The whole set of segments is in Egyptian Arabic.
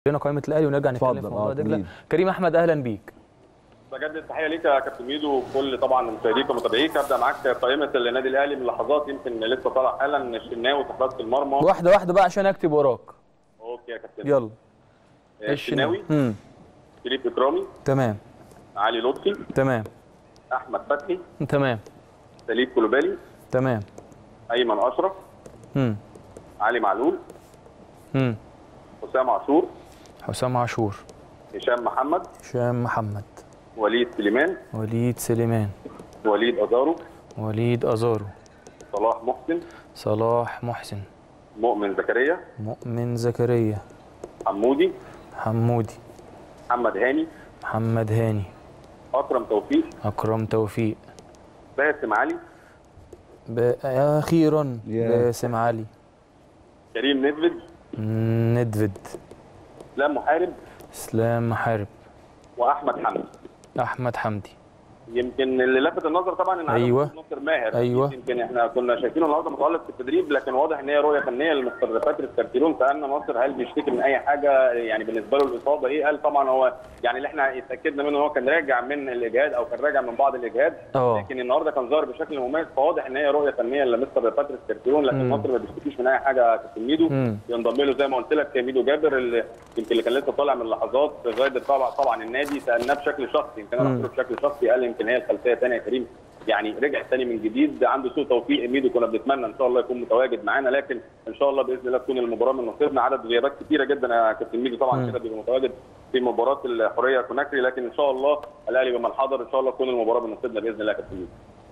لنا قائمه الاهلي ونرجع نتكلم في اتفضل، موضوع اه، دجله تمام. كريم احمد اهلا بيك بجد التحيه ليك يا كابتن ميدو وكل طبعا مشاهديك ومتابعيك ابدا معاك قائمه النادي الاهلي من لحظات يمكن لسه طالع حالا الشناوي في حراسه المرمى واحده واحده بقى عشان اكتب وراك اوكي يا كابتن يلا الشناوي امم فيليب اكرامي تمام علي لطفي تمام احمد فتحي تمام سليم كولوبالي تمام ايمن اشرف امم علي معلول امم حسام عاشور حسام عاشور هشام محمد هشام محمد وليد سليمان وليد سليمان وليد ازارو وليد ازارو صلاح محسن صلاح محسن مؤمن زكريا مؤمن زكريا حمودي حمودي محمد هاني محمد هاني اكرم توفيق اكرم توفيق باسم علي ب... اخيرا يا. باسم علي كريم ندفد ندفد اسلام محارب اسلام محارب واحمد حمدي احمد حمدي يمكن اللي لفت النظر طبعا ان عدد أيوة. وجود ناصر ماهر أيوة. يمكن احنا كنا شايفينه النهارده متالق في التدريب لكن واضح ان هي رؤيه فنيه لمستر باتريس كارتيرون سالنا ناصر هل بيشتكي من اي حاجه يعني بالنسبه له الاصابه ايه؟ قال طبعا هو يعني اللي احنا اتاكدنا منه ان هو كان راجع من الاجهاد او كان راجع من بعض الاجهاد اه لكن النهارده كان ظاهر بشكل مميز فواضح ان هي رؤيه فنيه لمستر باتريس كارتيرون لكن مم. ناصر ما بيشتكيش من اي حاجه كابتن ميدو مم. ينضم له زي ما قلت لك ميدو جابر اللي يمكن اللي كان لسه طالع من لحظات غاية طبعا طبعا النادي سالناه بشكل شخصي يمكن انا مم. قلت له بشكل شخصي قال يمكن هي الخلفيه ثانيه يا كريم يعني رجع ثاني من جديد عنده سوء توفيق ميدو كنا بنتمنى ان شاء الله يكون متواجد معانا لكن ان شاء الله باذن الله تكون المباراه من نصيبنا عدد غيابات كثيره جدا يا كابتن ميدو طبعا مم. كده بيبقى متواجد في مباراه الحريه كوناكري لكن ان شاء الله الاهلي بمن حضر ان شاء الله تكون المباراه من نصيبنا باذن الله يا كابتن ميدو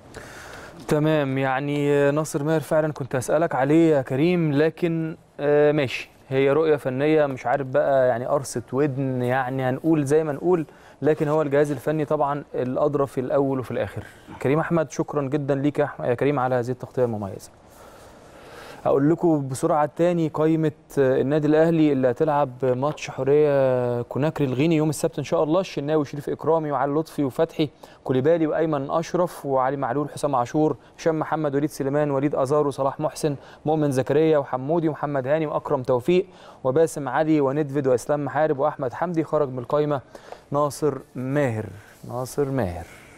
تمام يعني ناصر ماهر فعلا كنت هسألك عليه يا كريم لكن آه ماشي هي رؤية فنية مش عارف بقى يعني قرصة ودن يعني هنقول زي ما نقول لكن هو الجهاز الفني طبعا الأدرى في الأول وفي الآخر كريم أحمد شكرا جدا ليك يا أحمد- يا كريم على هذه التغطية المميزة أقول لكم بسرعة تاني قائمة آه، النادي الأهلي اللي هتلعب ماتش حرية كوناكري الغيني يوم السبت إن شاء الله الشناوي شريف إكرامي وعلي لطفي وفتحي كوليبالي وايمن اشرف وعلي معلول حسام عاشور هشام محمد وليد سليمان وليد ازارو صلاح محسن مؤمن زكريا وحمودي ومحمد هاني واكرم توفيق وباسم علي وندفد واسلام محارب واحمد حمدي خرج من القائمه ناصر ماهر ناصر ماهر